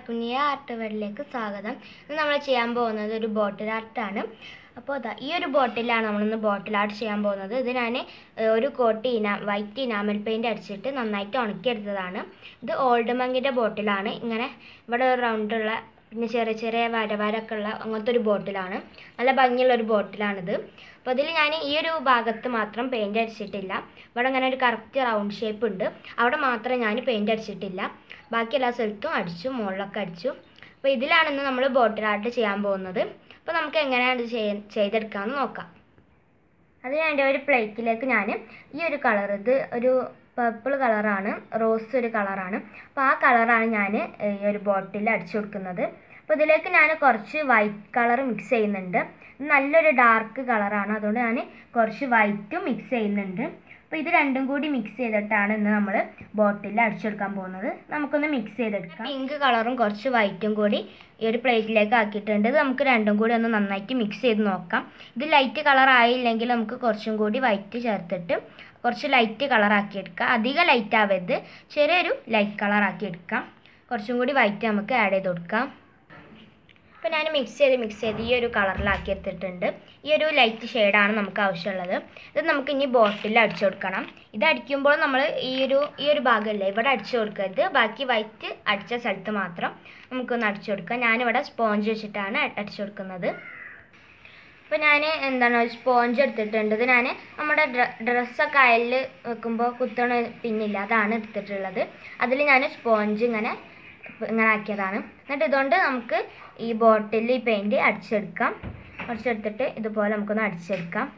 പുതിയ ആർട്ട് വേൾഡിലേക്ക് സ്വാഗതം ഇന്ന് നമ്മൾ ചെയ്യാൻ പോകുന്നത് ഒരു ബോട്ടിൽ ആർട്ടാണ് അപ്പോൾ അതാ ഈ ഒരു ബോട്ടിലാണ് നമ്മളിന്ന് ബോട്ടിൽ ആർട്ട് ചെയ്യാൻ പോകുന്നത് ഇത് ഞാൻ ഒരു കോട്ട് ഇനാ വൈറ്റ് ഇനാമൽ പെയിൻറ് അടിച്ചിട്ട് നന്നായിട്ട് ഉണക്കിയെടുത്തതാണ് ഇത് ഓൾഡ് മങ്കിൻ്റെ ബോട്ടിലാണ് ഇങ്ങനെ ഇവിടെ ഒരു റൗണ്ടുള്ള പിന്നെ ചെറിയ ചെറിയ വര വരൊക്കെ ഉള്ള അങ്ങനത്തെ ഒരു ബോട്ടിലാണ് നല്ല ഭംഗിയുള്ള ഒരു ബോട്ടിലാണിത് അപ്പോൾ അതിൽ ഞാൻ ഈ ഒരു ഭാഗത്ത് മാത്രം പെയിൻറ് അടിച്ചിട്ടില്ല ഇവിടെ അങ്ങനെ ഒരു കറക്റ്റ് റൗണ്ട് ഷേപ്പ് ഉണ്ട് അവിടെ മാത്രം ഞാൻ പെയിൻറ് അടിച്ചിട്ടില്ല ബാക്കി എല്ലാ സ്ഥലത്തും അടിച്ചു മുകളിലൊക്കെ അടിച്ചു അപ്പോൾ ഇതിലാണ് ഇന്ന് നമ്മൾ ബോട്ടിൽ ആർട്ട് ചെയ്യാൻ പോകുന്നത് അപ്പോൾ നമുക്ക് എങ്ങനെയാണ് ഇത് ചെയ്യ ചെയ്തെടുക്കാമെന്ന് നോക്കാം അതിന് വേണ്ടി ഒരു പ്ലേറ്റിലേക്ക് ഞാൻ ഈ ഒരു കളർ ഇത് ഒരു പർപ്പിൾ കളറാണ് റോസ് ഒരു കളറാണ് അപ്പോൾ ആ കളറാണ് ഞാൻ ഈ ഒരു ബോട്ടിൽ അടിച്ചു കൊടുക്കുന്നത് അപ്പോൾ ഇതിലേക്ക് ഞാൻ കുറച്ച് വൈറ്റ് കളർ മിക്സ് ചെയ്യുന്നുണ്ട് ഇത് നല്ലൊരു ഡാർക്ക് കളറാണ് അതുകൊണ്ട് ഞാൻ കുറച്ച് വൈറ്റും മിക്സ് ചെയ്യുന്നുണ്ട് അപ്പോൾ ഇത് രണ്ടും കൂടി മിക്സ് ചെയ്തിട്ടാണ് ഇന്ന് നമ്മൾ ബോട്ടിൽ അടിച്ചെടുക്കാൻ പോകുന്നത് നമുക്കൊന്ന് മിക്സ് ചെയ്തെടുക്കാം പിങ്ക് കളറും കുറച്ച് വൈറ്റും കൂടി ഈ ഒരു പ്ലേറ്റിലേക്ക് ആക്കിയിട്ടുണ്ട് ഇത് നമുക്ക് രണ്ടും കൂടി ഒന്ന് നന്നായിട്ട് മിക്സ് ചെയ്ത് നോക്കാം ഇത് ലൈറ്റ് കളർ ആയില്ലെങ്കിൽ നമുക്ക് കുറച്ചും കൂടി വൈറ്റ് ചേർത്തിട്ട് കുറച്ച് ലൈറ്റ് കളർ ആക്കിയെടുക്കാം അധികം ലൈറ്റ് ആവരുത് ചെറിയൊരു ലൈറ്റ് കളർ ആക്കിയെടുക്കാം കുറച്ചും കൂടി വൈറ്റ് നമുക്ക് ആഡ് ചെയ്ത് കൊടുക്കാം അപ്പോൾ ഞാൻ മിക്സ് ചെയ്ത് മിക്സ് ചെയ്ത് ഈ ഒരു കളറിലാക്കി എടുത്തിട്ടുണ്ട് ഈ ഒരു ലൈറ്റ് ഷെയ്ഡാണ് നമുക്ക് ആവശ്യമുള്ളത് ഇത് നമുക്ക് ഇനി ബോട്ടിൽ അടിച്ചു കൊടുക്കണം ഇത് അടിക്കുമ്പോൾ നമ്മൾ ഈ ഒരു ഈ ഒരു ഭാഗമല്ലേ ഇവിടെ അടിച്ചു കൊടുക്കരുത് ബാക്കി വൈറ്റ് അടിച്ച സ്ഥലത്ത് മാത്രം നമുക്കൊന്ന് അടിച്ചു കൊടുക്കാം ഞാനിവിടെ സ്പോഞ്ച് വെച്ചിട്ടാണ് അടിച്ചു കൊടുക്കുന്നത് അപ്പോൾ ഞാൻ എന്താണ് സ്പോഞ്ച് എടുത്തിട്ടുണ്ട് ഇത് ഞാൻ നമ്മുടെ ഡ്രസ്സൊക്കെ അയലിൽ വെക്കുമ്പോൾ കുത്തണ പിന്നില്ല അതാണ് എടുത്തിട്ടുള്ളത് അതിൽ ഞാൻ സ്പോഞ്ച് ഇങ്ങനെ ഇങ്ങനെ ആക്കിയതാണ് എന്നിട്ട് ഇതുകൊണ്ട് നമുക്ക് ഈ ബോട്ടിൽ ഈ പെയിൻറ് അടിച്ചെടുക്കാം അടിച്ചെടുത്തിട്ട് ഇതുപോലെ നമുക്കൊന്ന് അടിച്ചെടുക്കാം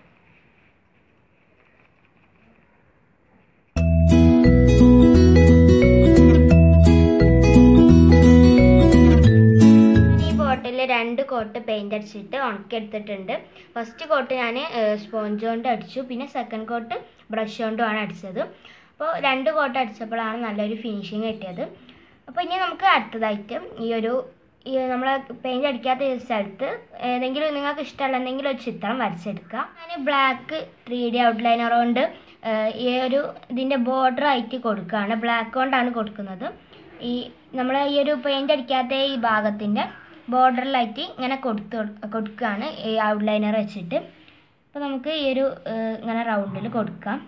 ഈ ബോട്ടിൽ രണ്ട് കോട്ട് പെയിൻറ് അടിച്ചിട്ട് ഉണക്കിയെടുത്തിട്ടുണ്ട് ഫസ്റ്റ് കോട്ട് ഞാൻ സ്പോഞ്ച് കൊണ്ട് അടിച്ചു പിന്നെ സെക്കൻഡ് കോട്ട് ബ്രഷ് കൊണ്ടുമാണ് അടിച്ചത് അപ്പോൾ രണ്ട് കോട്ട് അടിച്ചപ്പോഴാണ് നല്ലൊരു ഫിനിഷിങ് കിട്ടിയത് അപ്പോൾ ഇനി നമുക്ക് അടുത്തതായിട്ട് ഈ ഒരു ഈ നമ്മൾ പെയിൻറ് അടിക്കാത്ത ഈ സ്ഥലത്ത് ഏതെങ്കിലും നിങ്ങൾക്ക് ഇഷ്ടമുള്ള എന്തെങ്കിലും ഒരു ചിത്രം വരച്ചെടുക്കുക ഞാൻ ബ്ലാക്ക് ത്രീ ഡി ഔട്ട്ലൈനർ കൊണ്ട് ഈ ഒരു ഇതിൻ്റെ ബോർഡർ ആയിട്ട് കൊടുക്കുകയാണ് ബ്ലാക്ക് കൊണ്ടാണ് കൊടുക്കുന്നത് ഈ നമ്മൾ ഈ ഒരു പെയിൻറ് അടിക്കാത്ത ഈ ഭാഗത്തിൻ്റെ ബോർഡറിലായിട്ട് ഇങ്ങനെ കൊടുത്തു കൊടുക്കുകയാണ് ഈ ഔട്ട്ലൈനർ വെച്ചിട്ട് അപ്പോൾ നമുക്ക് ഈ ഒരു ഇങ്ങനെ റൗണ്ടിൽ കൊടുക്കാം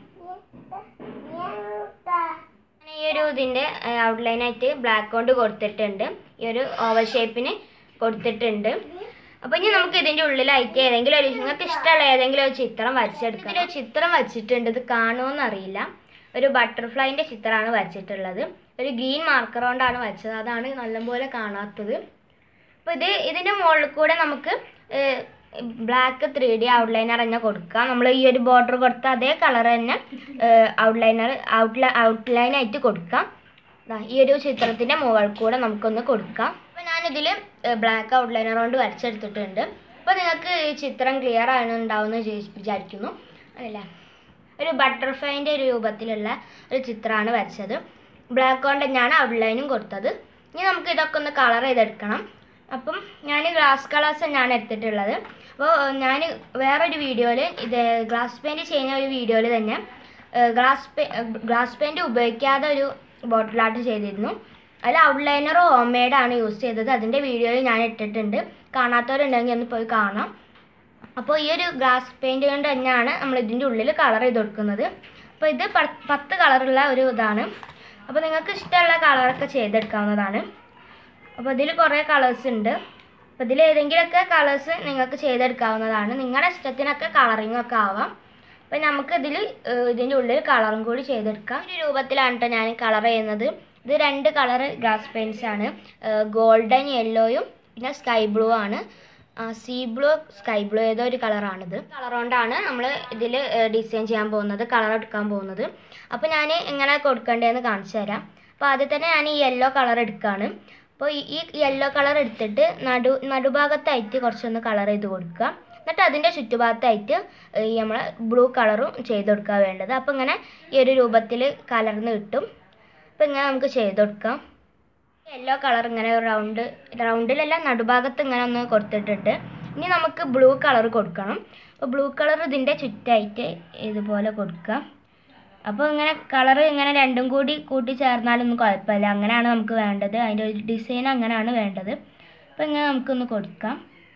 ഈ ഒരു ഇതിൻ്റെ ഔട്ട്ലൈനായിട്ട് ബ്ലാക്ക് കൊണ്ട് കൊടുത്തിട്ടുണ്ട് ഈ ഒരു ഓവൽ ഷേപ്പിന് കൊടുത്തിട്ടുണ്ട് അപ്പോൾ ഇനി നമുക്ക് ഇതിൻ്റെ ഉള്ളിലായിട്ട് ഏതെങ്കിലും ഒരു നിങ്ങൾക്ക് ഇഷ്ടമുള്ള ഏതെങ്കിലും ഒരു ചിത്രം വരച്ചെടുക്കാം ഇതിൻ്റെ ഒരു ചിത്രം വരച്ചിട്ടുണ്ട് ഇത് കാണുമോയെന്ന് അറിയില്ല ഒരു ബട്ടർഫ്ലൈൻ്റെ ചിത്രമാണ് വരച്ചിട്ടുള്ളത് ഒരു ഗ്രീൻ മാർക്കർ കൊണ്ടാണ് വരച്ചത് അതാണ് നല്ലപോലെ കാണാത്തത് അപ്പോൾ ഇത് ഇതിൻ്റെ മുകളിൽ കൂടെ നമുക്ക് ബ്ലാക്ക് ത്രീ ഡി ഔട്ട്ലൈനർ തന്നെ കൊടുക്കാം നമ്മൾ ഈ ഒരു ബോർഡർ കൊടുത്ത അതേ കളർ തന്നെ ഔട്ട്ലൈനർ ഔട്ട്ലൈ ഔട്ട്ലൈൻ ആയിട്ട് കൊടുക്കാം ഈ ഒരു ചിത്രത്തിൻ്റെ മുകളിൽ കൂടെ നമുക്കൊന്ന് കൊടുക്കാം അപ്പോൾ ഞാനിതിൽ ബ്ലാക്ക് ഔട്ട്ലൈനർ കൊണ്ട് വരച്ചെടുത്തിട്ടുണ്ട് അപ്പോൾ നിങ്ങൾക്ക് ഈ ചിത്രം ക്ലിയർ ആകുന്നുണ്ടാവുമെന്ന് വിചാരിക്കുന്നു അല്ല ഒരു ബട്ടർഫ്ലൈൻ്റെ രൂപത്തിലുള്ള ഒരു ചിത്രമാണ് വരച്ചത് ബ്ലാക്ക് കൊണ്ട് തന്നെയാണ് ഔട്ട്ലൈനും കൊടുത്തത് ഇനി നമുക്ക് ഇതൊക്കെ ഒന്ന് കളർ ചെയ്തെടുക്കണം അപ്പം ഞാൻ ഗ്ലാസ് കളേഴ്സ് തന്നെയാണ് എടുത്തിട്ടുള്ളത് അപ്പോൾ ഞാൻ വേറൊരു വീഡിയോയിൽ ഇത് ഗ്ലാസ് പെയിൻറ്റ് ചെയ്യുന്ന ഒരു വീഡിയോയിൽ തന്നെ ഗ്ലാസ് പെ ഗ്ലാസ് പെയിൻറ്റ് ഉപയോഗിക്കാതെ ഒരു ബോട്ടിൽ ആർട്ട് ചെയ്തിരുന്നു അതിൽ ഔട്ട്ലൈനർ ഹോം മെയ്ഡാണ് യൂസ് ചെയ്തത് അതിൻ്റെ വീഡിയോയിൽ ഞാൻ ഇട്ടിട്ടുണ്ട് കാണാത്തവരുണ്ടെങ്കിൽ ഒന്ന് പോയി കാണാം അപ്പോൾ ഈ ഒരു ഗ്ലാസ് പെയിൻറ്റ് കൊണ്ട് തന്നെയാണ് നമ്മൾ ഇതിൻ്റെ ഉള്ളിൽ കളർ ചെയ്ത് കൊടുക്കുന്നത് അപ്പോൾ ഇത് പത്ത് കളറുള്ള ഒരു ഇതാണ് അപ്പോൾ നിങ്ങൾക്ക് ഇഷ്ടമുള്ള കളറൊക്കെ ചെയ്തെടുക്കാവുന്നതാണ് അപ്പോൾ ഇതിൽ കുറേ കളേഴ്സ് ഉണ്ട് അപ്പോൾ ഇതിൽ ഏതെങ്കിലുമൊക്കെ കളേഴ്സ് നിങ്ങൾക്ക് ചെയ്തെടുക്കാവുന്നതാണ് നിങ്ങളുടെ ഇഷ്ടത്തിനൊക്കെ കളറിംഗ് ഒക്കെ ആവാം അപ്പോൾ നമുക്ക് ഇതിൽ ഇതിൻ്റെ ഉള്ളിൽ കളറും കൂടി ചെയ്തെടുക്കാം ഈ രൂപത്തിലാണ് കേട്ടോ ഞാൻ കളർ ചെയ്യുന്നത് ഇത് രണ്ട് കളർ ഗ്ലാസ് പെയിൻസ് ആണ് ഗോൾഡൻ യെല്ലോയും പിന്നെ സ്കൈ ബ്ലൂ ആണ് സീ ബ്ലൂ സ്കൈ ബ്ലൂ ഏതോ ഒരു കളറാണിത് കളർ കൊണ്ടാണ് നമ്മൾ ഇതിൽ ഡിസൈൻ ചെയ്യാൻ പോകുന്നത് കളർ എടുക്കാൻ പോകുന്നത് അപ്പോൾ ഞാൻ എങ്ങനെ കൊടുക്കേണ്ടതെന്ന് കാണിച്ചു തരാം അപ്പോൾ ആദ്യം തന്നെ ഞാൻ ഈ യെല്ലോ കളർ എടുക്കുകയാണ് അപ്പോൾ ഈ യെല്ലോ കളർ എടുത്തിട്ട് നടു നടുഭാഗത്തായിട്ട് കുറച്ചൊന്ന് കളർ ചെയ്ത് കൊടുക്കുക എന്നിട്ട് അതിൻ്റെ ചുറ്റുഭാഗത്തായിട്ട് ഈ നമ്മൾ ബ്ലൂ കളറും ചെയ്ത് കൊടുക്കുക വേണ്ടത് അപ്പോൾ ഇങ്ങനെ ഈ ഒരു രൂപത്തിൽ കലർന്ന് കിട്ടും അപ്പോൾ ഇങ്ങനെ നമുക്ക് ചെയ്ത് കൊടുക്കാം യെല്ലോ കളർ ഇങ്ങനെ റൗണ്ട് റൗണ്ടിലല്ല നടുഭാഗത്ത് ഇങ്ങനെ ഒന്ന് കൊടുത്തിട്ടുണ്ട് ഇനി നമുക്ക് ബ്ലൂ കളർ കൊടുക്കണം അപ്പോൾ ബ്ലൂ കളർ ഇതിൻ്റെ ചുറ്റായിട്ട് ഇതുപോലെ കൊടുക്കാം അപ്പോൾ ഇങ്ങനെ കളർ ഇങ്ങനെ രണ്ടും കൂടി കൂട്ടി ചേർന്നാലൊന്നും കുഴപ്പമില്ല അങ്ങനെയാണ് നമുക്ക് വേണ്ടത് അതിൻ്റെ ഒരു ഡിസൈൻ അങ്ങനെയാണ് വേണ്ടത് അപ്പോൾ ഇങ്ങനെ നമുക്കൊന്ന് കൊടുക്കാം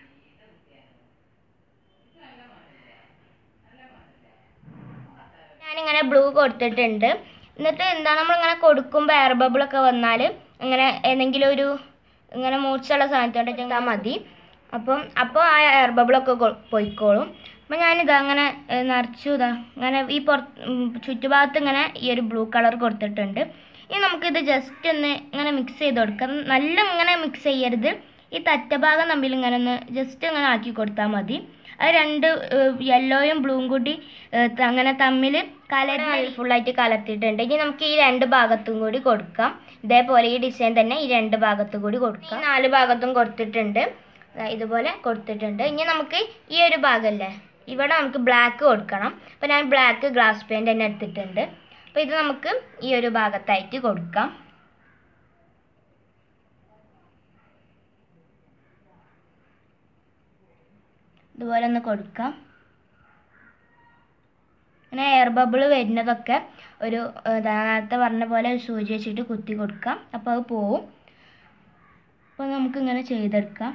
ഞാനിങ്ങനെ ബ്ലൂ കൊടുത്തിട്ടുണ്ട് എന്നിട്ട് എന്താ നമ്മളിങ്ങനെ കൊടുക്കുമ്പോൾ എയർ ബബിളൊക്കെ വന്നാൽ ഇങ്ങനെ ഏതെങ്കിലും ഒരു ഇങ്ങനെ മൂർച്ചയുള്ള സാധനത്തോടെ ചെയ്താൽ മതി അപ്പം അപ്പോൾ ആ എയർ ബബിളൊക്കെ കൊ- പോയിക്കോളും അപ്പം ഞാനിതാ അങ്ങനെ ഏ, നിറച്ചു ഇതാ ഇങ്ങനെ ഈ പുറത്ത് ഉം, ചുറ്റുഭാഗത്ത് ഇങ്ങനെ ഈ ഒരു ബ്ലൂ കളർ കൊടുത്തിട്ടുണ്ട് ഇനി നമുക്കിത് ജസ്റ്റ് ഒന്ന് ഇങ്ങനെ മിക്സ് ചെയ്ത് കൊടുക്കാം നല്ല ഇങ്ങനെ മിക്സ് ചെയ്യരുത് ഈ തറ്റഭാഗം തമ്മിൽ ഇങ്ങനെ ഒന്ന് ജസ്റ്റ് ഇങ്ങനെ ആക്കി കൊടുത്താൽ മതി അത് രണ്ട് യെല്ലോയും ബ്ലൂവും കൂടി ഏ, ത- അങ്ങനെ തമ്മിൽ കലർന്ന് ഫുള്ളായിട്ട് കലർത്തിയിട്ടുണ്ട് ഇനി നമുക്ക് ഈ രണ്ട് ഭാഗത്തും കൂടി കൊടുക്കാം ഇതേപോലെ ഈ ഡിസൈൻ തന്നെ ഈ രണ്ട് ഭാഗത്തും കൂടി കൊടുക്കാം ഈ നാല് ഭാഗത്തും കൊടുത്തിട്ടുണ്ട് ദാ ഇതുപോലെ കൊടുത്തിട്ടുണ്ട് ഇനി നമുക്ക് ഈ ഒരു ഭാഗമല്ലേ ഇവിടെ നമുക്ക് ബ്ലാക്ക് കൊടുക്കണം അപ്പോൾ ഞാൻ ബ്ലാക്ക് ഗ്ലാസ് പെയിൻറ് തന്നെ എടുത്തിട്ടുണ്ട് അപ്പോൾ ഇത് നമുക്ക് ഈ ഒരു ഭാഗത്തായിട്ട് കൊടുക്കാം ഇതുപോലെ ഒന്ന് കൊടുക്കാം ഇങ്ങനെ എയർ ബബിൾ വരുന്നതൊക്കെ ഒരു ഏഹ്, ദാ നേരത്തെ പറഞ്ഞ പോലെ ഒരു സൂചി വെച്ചിട്ട് കുത്തി കൊടുക്കാം അപ്പോൾ അത് പോവും അപ്പോൾ നമുക്ക് ഇങ്ങനെ ചെയ്തെടുക്കാം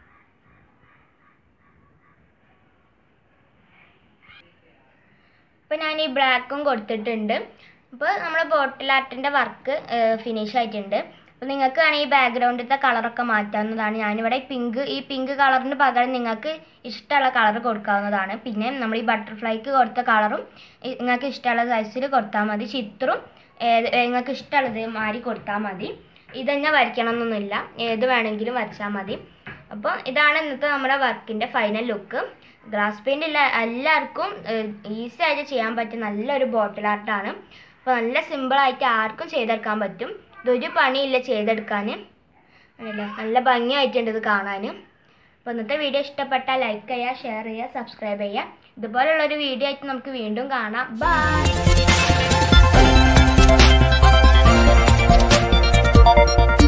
അപ്പോൾ ഞാൻ ഈ ബ്ലാക്കും കൊടുത്തിട്ടുണ്ട് അപ്പോൾ നമ്മുടെ ബോട്ടിൽ ആർട്ടിൻ്റെ വർക്ക് ഫിനിഷ് ആയിട്ടുണ്ട് അപ്പോൾ നിങ്ങൾക്ക് വേണമെങ്കിൽ ഈ ബാക്ക്ഗ്രൗണ്ടിലത്തെ കളറൊക്കെ മാറ്റാവുന്നതാണ് ഞാനിവിടെ പിങ്ക് ഈ പിങ്ക് കളറിന് പകരം നിങ്ങൾക്ക് ഇഷ്ടമുള്ള കളർ കൊടുക്കാവുന്നതാണ് പിന്നെ നമ്മൾ ഈ ബട്ടർഫ്ലൈക്ക് കൊടുത്ത കളറും നിങ്ങൾക്ക് ഇഷ്ടമുള്ള സൈസിൽ കൊടുത്താൽ മതി ചിത്രം ഏത് നിങ്ങൾക്ക് ഇഷ്ടമുള്ളത് മാറി കൊടുത്താൽ മതി ഇതന്നെ വരയ്ക്കണം എന്നൊന്നുമില്ല ഏത് വേണമെങ്കിലും വരച്ചാൽ മതി അപ്പോൾ ഇതാണ് ഇന്നത്തെ നമ്മുടെ വർക്കിൻ്റെ ഫൈനൽ ലുക്ക് ഗ്ലാസ് പെയിൻ്റ് ഇല്ല എല്ലാവർക്കും ഈസി ആയിട്ട് ചെയ്യാൻ പറ്റിയ നല്ലൊരു ബോട്ടിൽ ആർട്ടാണ് അപ്പോൾ നല്ല സിമ്പിളായിട്ട് ആർക്കും ചെയ്തെടുക്കാൻ പറ്റും ഇതൊരു പണിയില്ല ചെയ്തെടുക്കാൻ ആണല്ലേ നല്ല ഭംഗിയായിട്ടുണ്ട് ഇത് കാണാൻ അപ്പോൾ ഇന്നത്തെ വീഡിയോ ഇഷ്ടപ്പെട്ടാൽ ലൈക്ക് ചെയ്യുക ഷെയർ ചെയ്യുക സബ്സ്ക്രൈബ് ചെയ്യുക ഇതുപോലുള്ളൊരു വീഡിയോ ആയിട്ട് നമുക്ക് വീണ്ടും കാണാം ബൈ